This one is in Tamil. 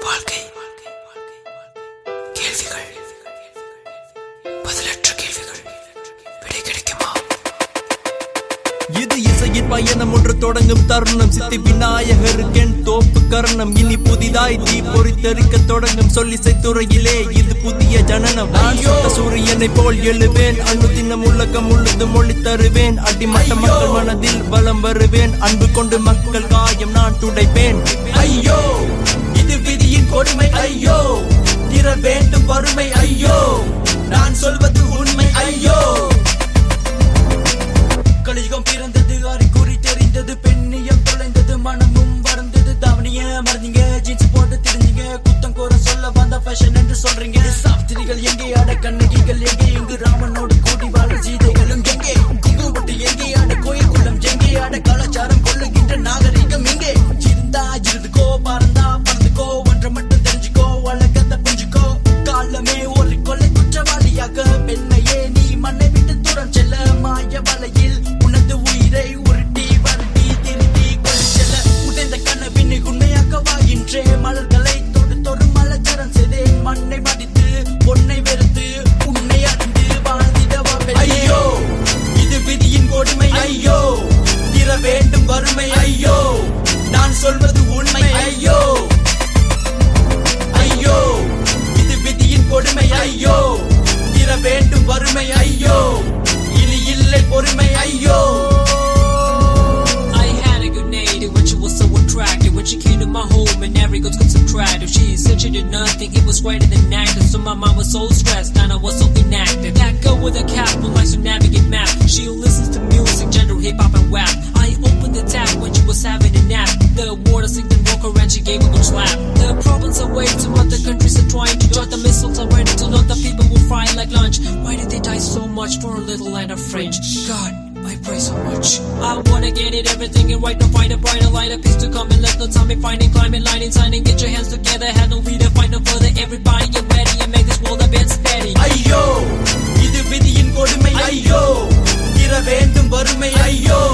வாழ்க்கை கேள்விகள் பதிலற்ற கேள்விகள் விடை கிடைக்குமா இது இசையின் பயணம் ஒன்று தொடங்கும் தருணம் சித்தி விநாயகருக்கென் தோப்பு கரணம் இனி புதிதாய் தீ பொறித்தெரிக்க தொடங்கும் சொல்லிசை துறையிலே இது புதிய ஜனனம் நான் சுட்ட சூரியனை போல் எழுவேன் அண்ணு தின்னம் உள்ளக்கம் உள்ளது மொழி தருவேன் அடிமட்ட மக்கள் மனதில் வலம் வருவேன் அன்பு கொண்டு மக்கள் காயம் நான் துடைப்பேன் ஐயோ இது விதியின் கொடுமை ஐயோ திற வேண்டும் வறுமை ஐயோ நான் சொல்வது உண்மை ஐயோ கலியுகம் பிறந்தது அறிகுறி தெரிந்தது பெண்ணியம் தொலைந்தது மனமும் வறந்தது தாவணிய மறந்தீங்க ஜீன்ஸ் போட்டு தெரிஞ்சீங்க குத்தம் கோர சொல்ல வந்த ஃபேஷன் என்று சொல்றீங்க சாஸ்திரிகள் எங்கே ஆட கண்ணகிகள் எங்கே இங்கு ராமனோடு கூடி வாழ சீதைகளும் எங்கே குங்குமட்டு எங்கே ஆட கோயில் குள்ளம் எங்கே ஆட கலாச்சாரம் கொள்ளுகின்ற நாகரிகம் எங்கே இருந்தா இருந்துக்கோ பறந்தா பறந்துக்கோ ஒன்றை மட்டும் தெரிஞ்சுக்கோ வழக்கத்தை புரிஞ்சுக்கோ காலமே ஒரு கொலை குற்றவாளியாக பெண்ணையே நீ மண்ணை விட்டு தூரம் செல்ல மாய வலையில் உனது உயிரை உருட்டி வருட்டி திருட்டி கொண்டு செல்ல உடைந்த கனவினை உண்மையாக்க வாயின்றே மலர்களை தொடு தொடு மலச்சரம் செய்தேன் மண்ணை மடித்து பொன்னை வெறுத்து உன்னை அறிந்து வாழ்ந்திடவா ஐயோ இது விதியின் கொடுமை ஐயோ திற வேண்டும் வறுமை ஐயோ நான் சொல்வது உண்மை ஐயோ ஐயோ இது விதியின் கொடுமை ஐயோ திற வேண்டும் வறுமை ஐயோ இனி இல்லை பொறுமை ஐயோ I had a good lady when she was so attractive. When she came to my home and every girl got subtractive. She said she did nothing, it was greater than acting. So my mom was so stressed and I was so inactive. That girl with a cap who likes to navigate map. She listens to music, gender, hip hop, and rap. I opened the tap when she was having a nap. The water sinked and woke her and she gave a good slap. The problems are way to other countries are trying to join the missiles are ready to know the people will fry like lunch. Why did they die so much for a little land of French? God. I pray so much. I wanna get it everything and right now find a brighter light, a peace to come and let no time be finding climate lighting, signing. Get your hands together, have no leader, fight no further. Everybody get ready and make this world a bit steady. ஐயோ இது விதியின் கொடுமை ஐயோ திற வேண்டும் வறுமை ஐயோ